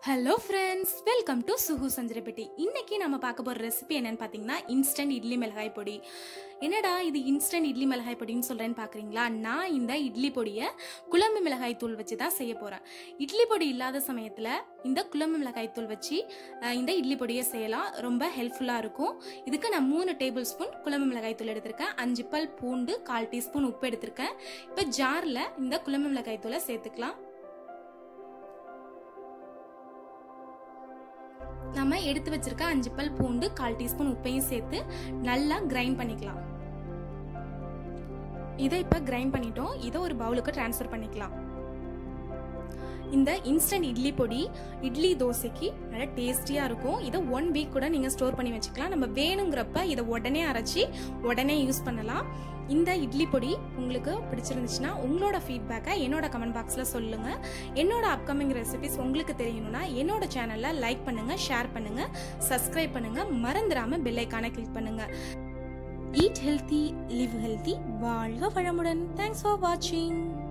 hello friends welcome to Sugu Sanjarapatti இன்னைக்கு நம்ம பார்க்க போகிற ரெசிபி என்னன்னு பார்த்தீங்கன்னா இன்ஸ்டன்ட் இட்லி மிளகாய் பொடி என்னடா இது இன்ஸ்டன்ட் இட்லி மிளகாய் பொடின்னு சொல்கிறேன்னு பார்க்குறீங்களா நான் இந்த இட்லி பொடியை குழம்பு மிளகாய் தூள் வச்சு தான் செய்ய போகிறேன் இட்லி பொடி இல்லாத சமயத்தில் இந்த குழம்பு மிளகாய் தூள் வச்சு அஹ், இந்த இட்லி பொடியை செய்யலாம் ரொம்ப ஹெல்ப்ஃபுல்லாக இருக்கும் இதுக்கு நான் மூணு டேபிள் ஸ்பூன் குழம்பு மிளகாய் தூள் எடுத்திருக்கேன் அஞ்சு பல் பூண்டு கால் டீஸ்பூன் உப்பு எடுத்திருக்கேன் இப்போ ஜாரில் இந்த குழம்பு மிளகாய் தூளை சேர்த்துக்கலாம் நம்ம எடுத்து வச்சிருக்க அஞ்சு பல் பூண்டு கால் டீஸ்பூன் உப்பையும் சேர்த்து நல்லா கிரைண்ட் பண்ணிக்கலாம் இதை இப்போ கிரைண்ட் பண்ணிட்டோம் இதை ஒரு பவுலுக்கு ட்ரான்ஸ்ஃபர் பண்ணிக்கலாம் இந்த இன்ஸ்டன்ட் இட்லி பொடி இட்லி தோசைக்கு நல்லா டேஸ்டியாக இருக்கும் இதை ஒன் வீக் கூட நீங்கள் ஸ்டோர் பண்ணி வச்சுக்கலாம் நம்ம வேணுங்கிறப்ப இதை உடனே அரைச்சி உடனே யூஸ் பண்ணலாம் இந்த இட்லி பொடி உங்களுக்கு பிடிச்சிருந்துச்சுன்னா உங்களோட ஃபீட்பேக்கை என்னோட கமெண்ட் பாக்ஸில் சொல்லுங்கள் என்னோட அப்கமிங் ரெசிபிஸ் உங்களுக்கு தெரியணும்னா என்னோட சேனலில் லைக் பண்ணுங்கள் ஷேர் பண்ணுங்கள் சப்ஸ்கிரைப் பண்ணுங்கள் மறந்துடாமல் பெல் ஐக்கானை கிளிக் பண்ணுங்கள் ஈட் ஹெல்த்தி லிவ் ஹெல்த்தி வாழ்க வளமுடன் தேங்க்ஸ் ஃபார் வாட்சிங்